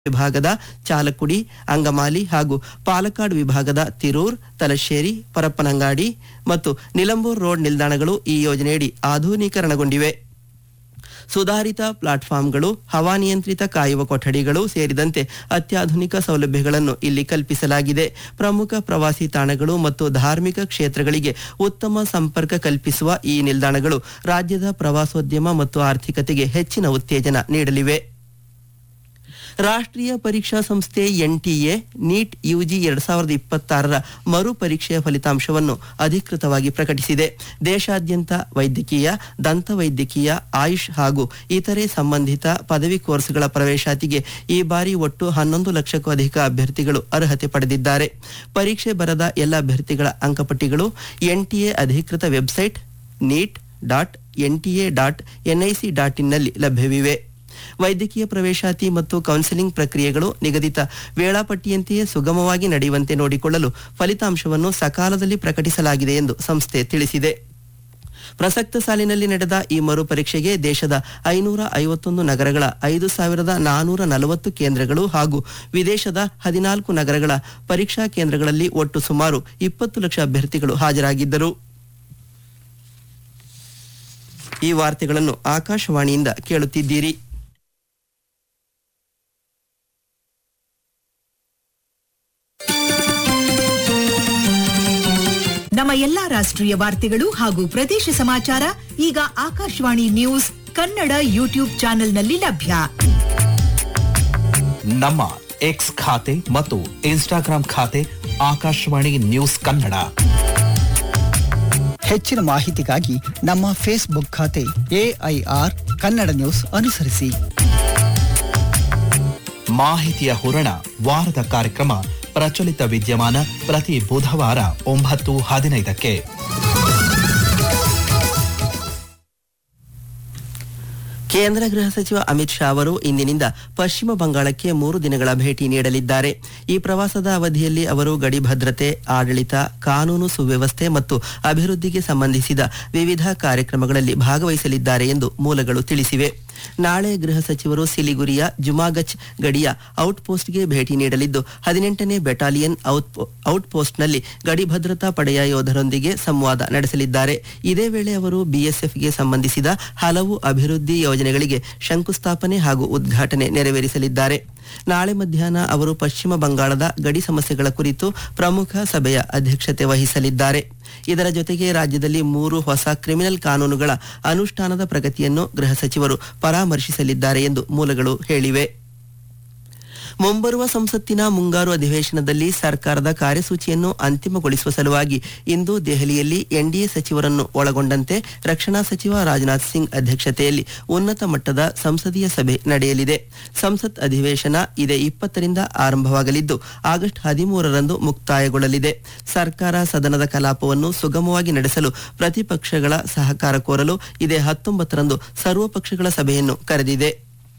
ವಿಭಾಗದ ಚಾಲಕ್ಕುಡಿ ಅಂಗಮಾಲಿ ಹಾಗೂ ಪಾಲಕ್ಕಾಡ್ ವಿಭಾಗದ ತಿರೂರ್ ತಲಶ್ಶೇರಿ ಪರಪ್ಪನಂಗಾಡಿ ಮತ್ತು ನಿಲಂಬೂರ್ ರೋಡ್ ನಿಲ್ದಾಣಗಳು ಈ ಯೋಜನೆಯಡಿ ಆಧುನೀಕರಣಗೊಂಡಿವೆ ಸುಧಾರಿತ ಪ್ಲಾಟ್ಫಾರ್ಮ್ಗಳು ಹವಾನಿಯಂತ್ರಿತ ಕಾಯುವ ಕೊಠಡಿಗಳು ಸೇರಿದಂತೆ ಅತ್ಯಾಧುನಿಕ ಸೌಲಭ್ಯಗಳನ್ನು ಇಲ್ಲಿ ಕಲ್ಪಿಸಲಾಗಿದೆ ಪ್ರಮುಖ ಪ್ರವಾಸಿ ತಾಣಗಳು ಮತ್ತು ಧಾರ್ಮಿಕ ಕ್ಷೇತ್ರಗಳಿಗೆ ಉತ್ತಮ ಸಂಪರ್ಕ ಕಲ್ಪಿಸುವ ಈ ನಿಲ್ದಾಣಗಳು ರಾಜ್ಯದ ಪ್ರವಾಸೋದ್ಯಮ ಮತ್ತು ಆರ್ಥಿಕತೆಗೆ ಹೆಚ್ಚಿನ ಉತ್ತೇಜನ ನೀಡಲಿವೆ ರಾಷ್ಟ್ರೀಯ ಪರೀಕ್ಷಾ ಸಂಸ್ಥೆ ಎನ್ಟಿಎ ನೀಟ್ ಯುಜಿ ಎರಡ್ ಸಾವಿರದ ಇಪ್ಪತ್ತಾರರ ಮರು ಪರೀಕ್ಷೆಯ ಫಲಿತಾಂಶವನ್ನು ಅಧಿಕೃತವಾಗಿ ಪ್ರಕಟಿಸಿದೆ ದೇಶಾದ್ಯಂತ ವೈದ್ಯಕೀಯ ದಂತವೈದ್ಯಕೀಯ ಆಯುಷ್ ಹಾಗೂ ಇತರೆ ಸಂಬಂಧಿತ ಪದವಿ ಕೋರ್ಸ್ಗಳ ಪ್ರವೇಶಾತಿಗೆ ಈ ಬಾರಿ ಒಟ್ಟು ಹನ್ನೊಂದು ಲಕ್ಷಕ್ಕೂ ಅಧಿಕ ಅಭ್ಯರ್ಥಿಗಳು ಅರ್ಹತೆ ಪಡೆದಿದ್ದಾರೆ ಪರೀಕ್ಷೆ ಬರದ ಎಲ್ಲ ಅಭ್ಯರ್ಥಿಗಳ ಅಂಕಪಟ್ಟಿಗಳು ಎನ್ಟಿಎ ಅಧಿಕೃತ website NEET dot NTA dot NIC ಡಾಟ್ ಇನ್ನಲ್ಲಿ ಲಭ್ಯವಿವೆ ವೈದ್ಯಕೀಯ ಪ್ರವೇಶಾತಿ ಮತ್ತು ಕೌನ್ಸೆಲಿಂಗ್ ಪ್ರಕ್ರಿಯೆಗಳು ನಿಗದಿತ ವೇಳಾಪಟ್ಟಿಯಂತೆಯೇ ಸುಗಮವಾಗಿ ನಡೆಯುವಂತೆ ನೋಡಿಕೊಳ್ಳಲು ಫಲಿತಾಂಶವನ್ನು ಸಕಾಲದಲ್ಲಿ ಪ್ರಕಟಿಸಲಾಗಿದೆ ಎಂದು ಸಂಸ್ಥೆ ತಿಳಿಸಿದೆ ಪ್ರಸಕ್ತ ಸಾಲಿನಲ್ಲಿ ನಡೆದ ಈ ಮರು ಪರೀಕ್ಷೆಗೆ ದೇಶದ ಐನೂರ ಐವತ್ತೊಂದು ನಗರಗಳ ಐದು ಸಾವಿರದ ನಾನೂರ ನಲವತ್ತು ಕೇಂದ್ರಗಳು ಹಾಗೂ ವಿದೇಶದ ಹದಿನಾಲ್ಕು ನಗರಗಳ ಪರೀಕ್ಷಾ ಕೇಂದ್ರಗಳಲ್ಲಿ ಒಟ್ಟು ಸುಮಾರು ಇಪ್ಪತ್ತು ಲಕ್ಷ ಅಭ್ಯರ್ಥಿಗಳು ಹಾಜರಾಗಿದ್ದರು ಈ ವಾರ್ತೆಗಳನ್ನು ಆಕಾಶವಾಣಿಯಿಂದ ಕೇಳುತ್ತಿದ್ದೀರಿ ನಮ್ಮ ಎಲ್ಲಾ ರಾಷ್ಟ್ರೀಯ ವಾರ್ತೆಗಳು ಹಾಗೂ ಪ್ರದೇಶ ಸಮಾಚಾರ ಈಗ ಆಕಾಶವಾಣಿ ನ್ಯೂಸ್ ಕನ್ನಡ ಯೂಟ್ಯೂಬ್ ಚಾನೆಲ್ನಲ್ಲಿ ಲಭ್ಯ ನಮ್ಮ ಎಕ್ಸ್ ಖಾತೆ ಮತ್ತು ಇನ್ಸ್ಟಾಗ್ರಾಂ ಖಾತೆ ಆಕಾಶವಾಣಿ ನ್ಯೂಸ್ ಕನ್ನಡ ಹೆಚ್ಚಿನ ಮಾಹಿತಿಗಾಗಿ ನಮ್ಮ ಫೇಸ್ಬುಕ್ ಖಾತೆ ಎಐಆರ್ ಕನ್ನಡ ನ್ಯೂಸ್ ಅನುಸರಿಸಿ ಮಾಹಿತಿಯ ಹೂರಣ ವಾರದ ಕಾರ್ಯಕ್ರಮ ಪ್ರಚಲಿತ ವಿದ್ಯಮಾನ ಪ್ರತಿ ಬುಧವಾರ ಒಂಬತ್ತು ಹದಿನೈದಕ್ಕೆ ಕೇಂದ್ರ ಗೃಹ ಸಚಿವ ಅಮಿತ್ ಶಾ ಅವರು ಇಂದಿನಿಂದ ಪಶ್ಚಿಮ ಬಂಗಾಳಕ್ಕೆ ಮೂರು ದಿನಗಳ ಭೇಟಿ ನೀಡಲಿದ್ದಾರೆ ಈ ಪ್ರವಾಸದ ಅವಧಿಯಲ್ಲಿ ಅವರು ಗಡಿ ಭದ್ರತೆ ಆಡಳಿತ ಕಾನೂನು ಸುವ್ಯವಸ್ಥೆ ಮತ್ತು ಅಭಿವೃದ್ಧಿಗೆ ಸಂಬಂಧಿಸಿದ ವಿವಿಧ ಕಾರ್ಯಕ್ರಮಗಳಲ್ಲಿ ಭಾಗವಹಿಸಲಿದ್ದಾರೆ ಎಂದು ಮೂಲಗಳು ತಿಳಿಸಿವೆ ನಾಳೆ ಗೃಹ ಸಚಿವರು ಸಿಲಿಗುರಿಯ ಜುಮಾಗಚ್ ಗಡಿಯ ಔಟ್ಪೋಸ್ಟ್ಗೆ ಭೇಟಿ ನೀಡಲಿದ್ದು ಹದಿನೆಂಟನೇ ಬೆಟಾಲಿಯನ್ ಔಟ್ಪೋಸ್ಟ್ನಲ್ಲಿ ಗಡಿ ಭದ್ರತಾ ಪಡೆಯ ಯೋಧರೊಂದಿಗೆ ಸಂವಾದ ನಡೆಸಲಿದ್ದಾರೆ ಇದೇ ವೇಳೆ ಅವರು ಬಿಎಸ್ಎಫ್ಗೆ ಸಂಬಂಧಿಸಿದ ಹಲವು ಅಭಿವೃದ್ಧಿ ಯೋಜನೆಗಳಿಗೆ ಶಂಕುಸ್ಥಾಪನೆ ಹಾಗೂ ಉದ್ಘಾಟನೆ ನೆರವೇರಿಸಲಿದ್ದಾರೆ ನಾಳೆ ಮಧ್ಯಾಹ್ನ ಅವರು ಪಶ್ಚಿಮ ಬಂಗಾಳದ ಗಡಿ ಸಮಸ್ಯೆಗಳ ಕುರಿತು ಪ್ರಮುಖ ಸಭೆಯ ಅಧ್ಯಕ್ಷತೆ ವಹಿಸಲಿದ್ದಾರೆ ಇದರ ಜೊತೆಗೆ ರಾಜ್ಯದಲ್ಲಿ ಮೂರು ಹೊಸ ಕ್ರಿಮಿನಲ್ ಕಾನೂನುಗಳ ಅನುಷ್ಠಾನದ ಪ್ರಗತಿಯನ್ನು ಗೃಹ ಸಚಿವರು ಪರಾಮರ್ಶಿಸಲಿದ್ದಾರೆ ಎಂದು ಮೂಲಗಳು ಹೇಳಿವೆ ಮುಂಬರುವ ಸಂಸತ್ತಿನ ಮುಂಗಾರು ಅಧಿವೇಶನದಲ್ಲಿ ಸರ್ಕಾರದ ಕಾರ್ಯಸೂಚಿಯನ್ನು ಅಂತಿಮಗೊಳಿಸುವ ಸಲುವಾಗಿ ಇಂದು ದೆಹಲಿಯಲ್ಲಿ ಎನ್ಡಿಎ ಸಚಿವರನ್ನು ಒಳಗೊಂಡಂತೆ ರಕ್ಷಣಾ ಸಚಿವ ರಾಜನಾಥ್ ಸಿಂಗ್ ಅಧ್ಯಕ್ಷತೆಯಲ್ಲಿ ಉನ್ನತ ಮಟ್ಟದ ಸಂಸದೀಯ ಸಭೆ ನಡೆಯಲಿದೆ ಸಂಸತ್ ಅಧಿವೇಶನ ಇದೇ ಇಪ್ಪತ್ತರಿಂದ ಆರಂಭವಾಗಲಿದ್ದು ಆಗಸ್ಟ್ ಹದಿಮೂರರಂದು ಮುಕ್ತಾಯಗೊಳ್ಳಲಿದೆ ಸರ್ಕಾರ ಸದನದ ಕಲಾಪವನ್ನು ಸುಗಮವಾಗಿ ನಡೆಸಲು ಪ್ರತಿಪಕ್ಷಗಳ ಸಹಕಾರ ಕೋರಲು ಇದೇ ಹತ್ತೊಂಬತ್ತರಂದು ಸರ್ವಪಕ್ಷಗಳ ಸಭೆಯನ್ನು ಕರೆದಿದೆ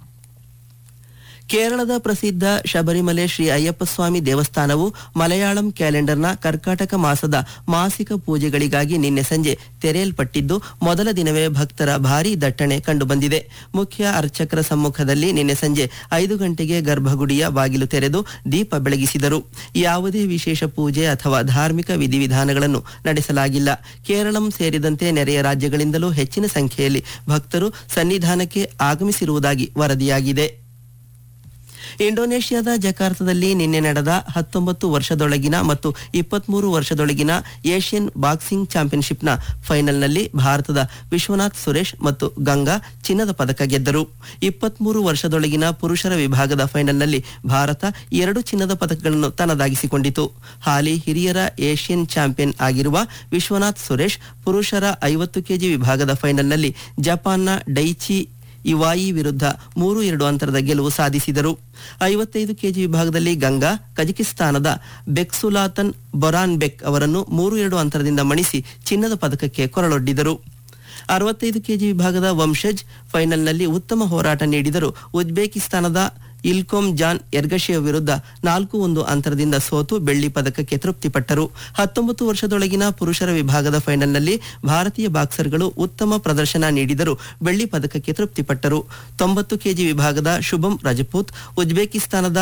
ಕೇರಳದ ಪ್ರಸಿದ್ಧ ಶಬರಿಮಲೆ ಶ್ರೀ ಅಯ್ಯಪ್ಪ ಸ್ವಾಮಿ ದೇವಸ್ಥಾನವು ಮಲಯಾಳಂ ಕ್ಯಾಲೆಂಡರ್ನ ಕರ್ಕಾಟಕ ಮಾಸದ ಮಾಸಿಕ ಪೂಜೆಗಳಿಗಾಗಿ ನಿನ್ನೆ ಸಂಜೆ ತೆರೆಯಲ್ಪಟ್ಟಿದ್ದು ಮೊದಲ ದಿನವೇ ಭಕ್ತರ ಭಾರೀ ದಟ್ಟಣೆ ಕಂಡುಬಂದಿದೆ ಮುಖ್ಯ ಅರ್ಚಕರ ಸಮ್ಮುಖದಲ್ಲಿ ನಿನ್ನೆ ಸಂಜೆ ಐದು ಗಂಟೆಗೆ ಗರ್ಭಗುಡಿಯ ಬಾಗಿಲು ತೆರೆದು ದೀಪ ಬೆಳಗಿಸಿದರು ಯಾವುದೇ ವಿಶೇಷ ಪೂಜೆ ಅಥವಾ ಧಾರ್ಮಿಕ ವಿಧಿವಿಧಾನಗಳನ್ನು ನಡೆಸಲಾಗಿಲ್ಲ ಕೇರಳಂ ಸೇರಿದಂತೆ ನೆರೆಯ ರಾಜ್ಯಗಳಿಂದಲೂ ಹೆಚ್ಚಿನ ಸಂಖ್ಯೆಯಲ್ಲಿ ಭಕ್ತರು ಸನ್ನಿಧಾನಕ್ಕೆ ಆಗಮಿಸಿರುವುದಾಗಿ ವರದಿಯಾಗಿದೆ ಇಂಡೋನೇಷ್ಯಾದ ಜಕಾರ್ತದಲ್ಲಿ ನಿನ್ನೆ ನಡೆದ ಹತ್ತೊಂಬತ್ತು ವರ್ಷದೊಳಗಿನ ಮತ್ತು ಇಪ್ಪತ್ಮೂರು ವರ್ಷದೊಳಗಿನ ಏಷ್ಯನ್ ಬಾಕ್ಸಿಂಗ್ ಚಾಂಪಿಯನ್ಶಿಪ್ನ ಫೈನಲ್ನಲ್ಲಿ ಭಾರತದ ವಿಶ್ವನಾಥ್ ಸುರೇಶ್ ಮತ್ತು ಗಂಗಾ ಚಿನ್ನದ ಪದಕ ಗೆದ್ದರು ಇಪ್ಪತ್ಮೂರು ವರ್ಷದೊಳಗಿನ ಪುರುಷರ ವಿಭಾಗದ ಫೈನಲ್ನಲ್ಲಿ ಭಾರತ ಎರಡು ಚಿನ್ನದ ಪದಕಗಳನ್ನು ತನ್ನದಾಗಿಸಿಕೊಂಡಿತು ಹಾಲಿ ಹಿರಿಯರ ಏಷ್ಯನ್ ಚಾಂಪಿಯನ್ ಆಗಿರುವ ವಿಶ್ವನಾಥ್ ಸುರೇಶ್ ಪುರುಷರ ಐವತ್ತು ಕೆಜಿ ವಿಭಾಗದ ಫೈನಲ್ನಲ್ಲಿ ಜಪಾನ್ನ ಡೈಚಿ ಇವಾಯಿ ವಿರುದ್ಧ ಮೂರು ಎರಡು ಅಂತರದ ಗೆಲುವು ಸಾಧಿಸಿದರು ಐವತ್ತೈದು ಕೆಜಿ ವಿಭಾಗದಲ್ಲಿ ಗಂಗಾ ಕಜಕಿಸ್ತಾನದ ಬೆಕ್ಸುಲಾತನ್ ಬೊರಾನ್ ಬೆಕ್ ಅವರನ್ನು ಮೂರು ಎರಡು ಅಂತರದಿಂದ ಮಣಿಸಿ ಚಿನ್ನದ ಪದಕಕ್ಕೆ ಕೊರಳೊಡ್ಡಿದರು ಅರವತ್ತೈದು ಕೆಜಿ ವಿಭಾಗದ ವಂಶಜ್ ಫೈನಲ್ನಲ್ಲಿ ಉತ್ತಮ ಹೋರಾಟ ನೀಡಿದರು ಉಜ್ಬೇಕಿಸ್ತಾನದ ಇಲ್ಕೋಮ್ ಜಾನ್ ಎರ್ಗಶಿಯ ವಿರುದ್ಧ ನಾಲ್ಕು ಒಂದು ಅಂತರದಿಂದ ಸೋತು ಬೆಳ್ಳಿ ಪದಕಕ್ಕೆ ತೃಪ್ತಿಪಟ್ಟರು ಹತ್ತೊಂಬತ್ತು ವರ್ಷದೊಳಗಿನ ಪುರುಷರ ವಿಭಾಗದ ಫೈನಲ್ನಲ್ಲಿ ಭಾರತೀಯ ಬಾಕ್ಸರ್ಗಳು ಉತ್ತಮ ಪ್ರದರ್ಶನ ನೀಡಿದರೂ ಬೆಳ್ಳಿ ಪದಕಕ್ಕೆ ತೃಪ್ತಿಪಟ್ಟರು ತೊಂಬತ್ತು ಕೆಜಿ ವಿಭಾಗದ ಶುಭಂ ರಜಪೂತ್ ಉಜ್ಬೇಕಿಸ್ತಾನದ